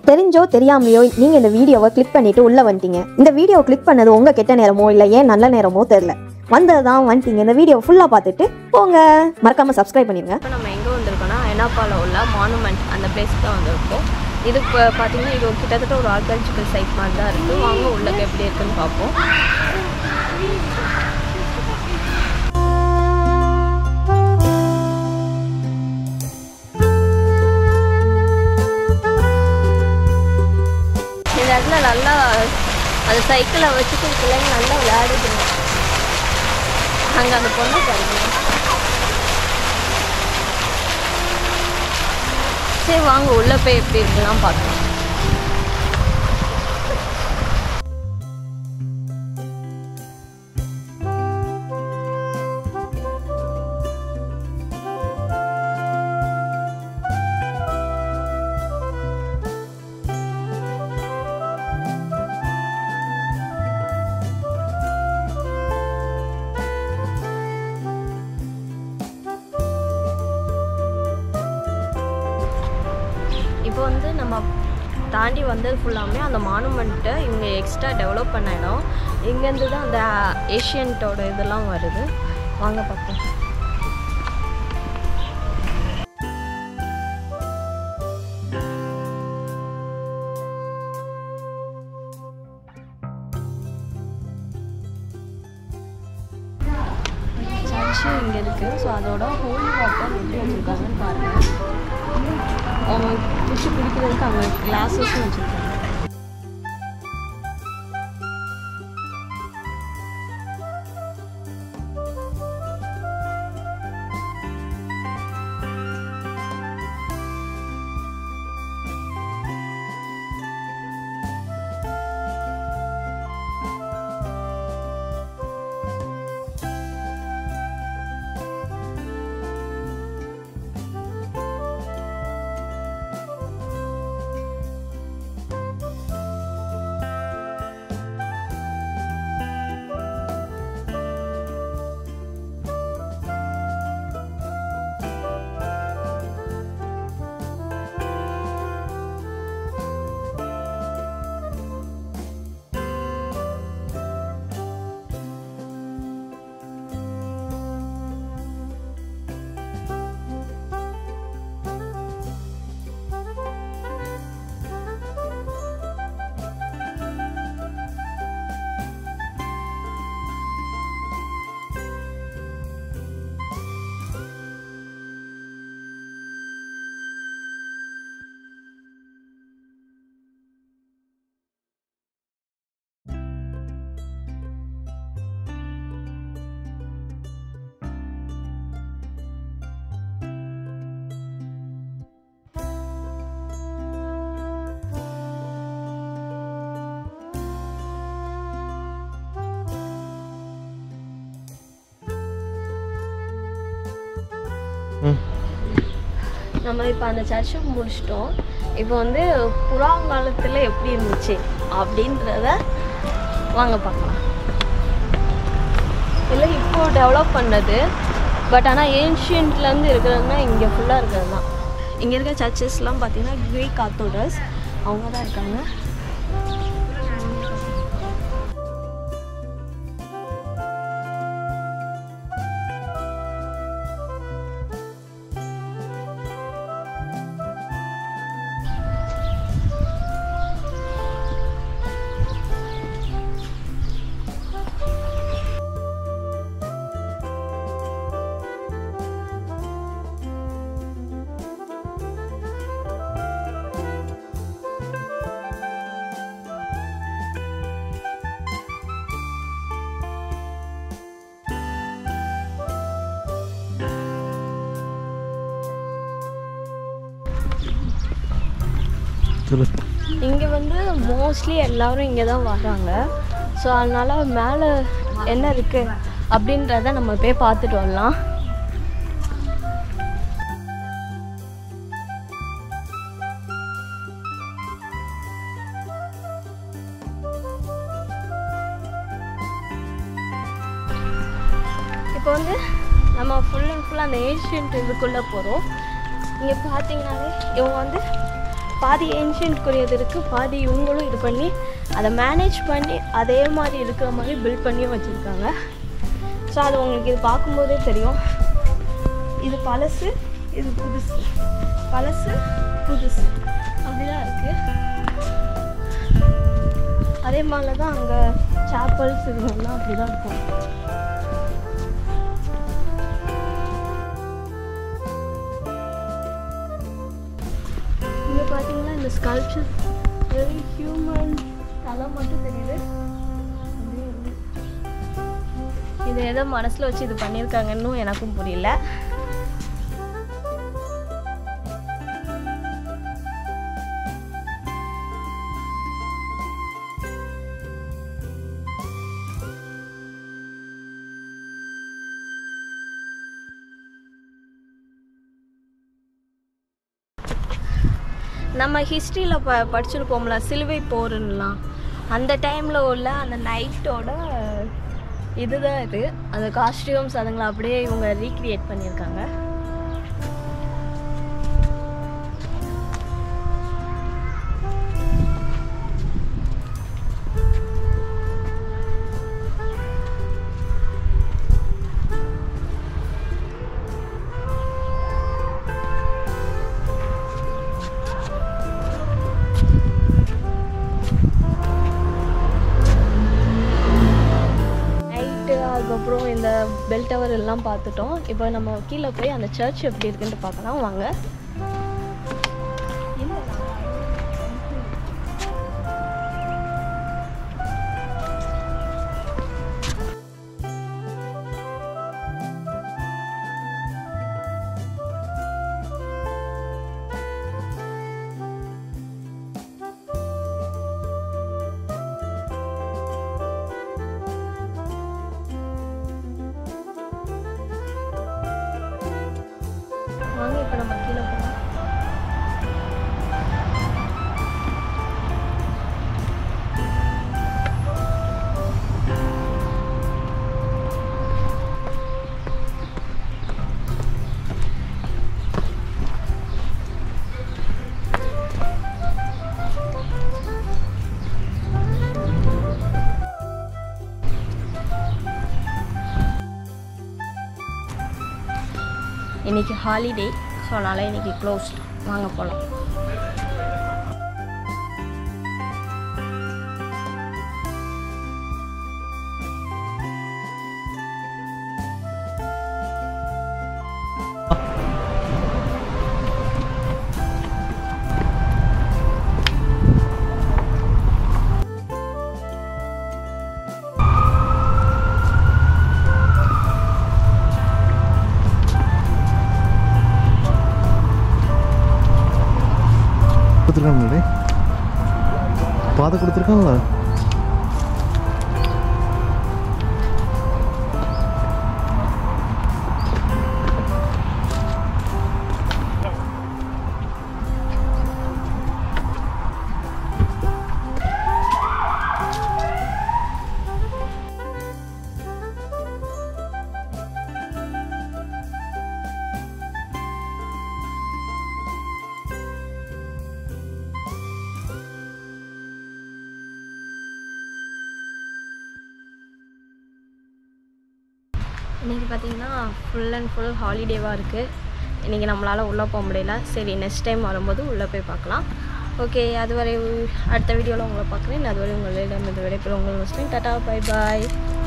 தெரிஞ்சோ தெரியாமையோ நீங்கள் இந்த வீடியோவை கிளிக் பண்ணிட்டு உள்ளே வந்துட்டீங்க இந்த வீடியோவை கிளிக் பண்ணது உங்கள் கெட்ட நேரமோ இல்லை ஏன் நல்ல நேரமோ தெரில வந்தது தான் வந்துட்டீங்க இந்த வீடியோ ஃபுல்லாக பார்த்துட்டு போங்க மறக்காமல் சப்ஸ்கிரைப் பண்ணிடுங்க இப்போ நம்ம எங்கே வந்திருக்கோம்னா எனாப்பாவில் உள்ள மானுமெண்ட் அந்த பிளேஸ்க்கு தான் வந்திருக்கோம் இது இப்போ பார்த்தீங்கன்னா இது கிட்டத்தட்ட ஒரு ஆர்காலஜிக்கல் சைட் மாதிரி தான் இருக்குது வாங்க உள்ளக்க எப்படி இருக்குன்னு பார்ப்போம் இந்த இடத்துல நல்லா அந்த சைக்கிளை வச்சுட்டு பிள்ளைங்க நல்லா விளையாடுதுங்க அங்கே அந்த பொண்ணை பாருங்க சரி வாங்க உள்ள போய் எப்படி இருக்குலாம் பார்க்கலாம் இப்போ வந்து நம்ம தாண்டி வந்தது ஃபுல்லாமே அந்த மானுமெண்ட்டை இவங்க எக்ஸ்ட்ரா டெவலப் பண்ண இடம் இங்கேருந்து தான் அந்த ஏஷியன்ட்டோட இதெல்லாம் வருது வாங்க பார்ப்போம் சர்ச்சு இங்கே இருக்குது ஸோ அதோட ஹோலி வாட்டர் எப்படி வச்சுருக்காங்கன்னு பாருங்கள் அவங்க பிடிச்சி குடிக்கிறதுக்கு அங்கே கிளாஸஸும் வச்சுருக்காங்க நம்ம இப்போ அந்த சர்ச்சுக்கு முடிச்சிட்டோம் இப்போ வந்து புறாங்காலத்தில் எப்படி இருந்துச்சு அப்படின்றத வாங்க பார்க்கலாம் இல்லை இப்போ டெவலப் பண்ணது பட் ஆனால் ஏன்ஷியன்ட்லேருந்து இருக்கிறதுனா இங்கே ஃபுல்லாக இருக்கிறது தான் இங்கே இருக்க சர்ச்சஸ்லாம் பார்த்தீங்கன்னா கிரேக் ஆத்தோடஸ் அவங்க தான் இருக்காங்க சொல்லு இங்கே வந்து மோஸ்ட்லி எல்லாரும் இங்கே தான் வராங்க ஸோ அதனால் மேலே என்ன இருக்குது அப்படின்றத நம்ம போய் பார்த்துட்டு வரலாம் இப்போ வந்து நம்ம ஃபுல் அண்ட் ஃபுல்லாக அந்த ஏஷியன்ட் இதுக்குள்ளே போகிறோம் இங்கே பார்த்தீங்கன்னாலே இவங்க வந்து பாதி ஏன்ஷியன்ட்குரியது இருக்குது பாதி இவங்களும் இது பண்ணி அதை மேனேஜ் பண்ணி அதே மாதிரி இருக்கிற மாதிரி பில்ட் பண்ணியும் வச்சுருக்காங்க ஸோ அது உங்களுக்கு இது பார்க்கும்போதே தெரியும் இது பழசு இது புதுசு பழசு புதுசு அப்படிதான் இருக்குது அதே மாதிரி தான் அங்கே சாப்பல்ஸ் இதுவெல்லாம் அப்படி தான் இருக்கும் இங்கே பார்த்தீங்கன்னா இந்த ஸ்கல்ப்சர் வெரி ஹியூமன் தலை மட்டும் தெரியுது அப்படியே இருக்கு. இது எதோ மனசில் வச்சு இது பண்ணியிருக்காங்கன்னு எனக்கும் புரியல நம்ம ஹிஸ்ட்ரியில் ப படிச்சிருப்போம்ல சிலுவை போருன்னெலாம் அந்த டைமில் உள்ள அந்த நைட்டோட இதுதான் இது அந்த காஸ்டியூம்ஸ் அதுங்களை அப்படியே இவங்க ரீக்ரியேட் பண்ணியிருக்காங்க நைட்டு அதுக்கப்புறம் இந்த பெல் டவர் எல்லாம் பார்த்துட்டோம் இப்போ நம்ம கீழே போய் அந்த சர்ச் எப்படி இருக்குன்ட்டு பார்க்கலாம் வாங்க வாங்க இப்போ நம்ம கீழே போகலாம் இன்னைக்கு ஹாலிடே ஸோ அதனால் இன்னைக்கு க்ளோஸ் வாங்க போகலாம் கொடுத்துருக்காங்களே பாதை கொடுத்துருக்காங்களா இன்றைக்கி பார்த்தீங்கன்னா ஃபுல் அண்ட் ஃபுல் ஹாலிடேவாக இருக்குது இன்றைக்கி நம்மளால் உள்ளே போக முடியல சரி நெக்ஸ்ட் டைம் வரும்போது உள்ளே போய் பார்க்கலாம் ஓகே அதுவரை அடுத்த வீடியோவில் உங்களை பார்க்குறேன் அதுவரை உங்களிடம் இந்த விடைபெறும் உங்கள் முஸ்லீம் டாட்டா பை பாய்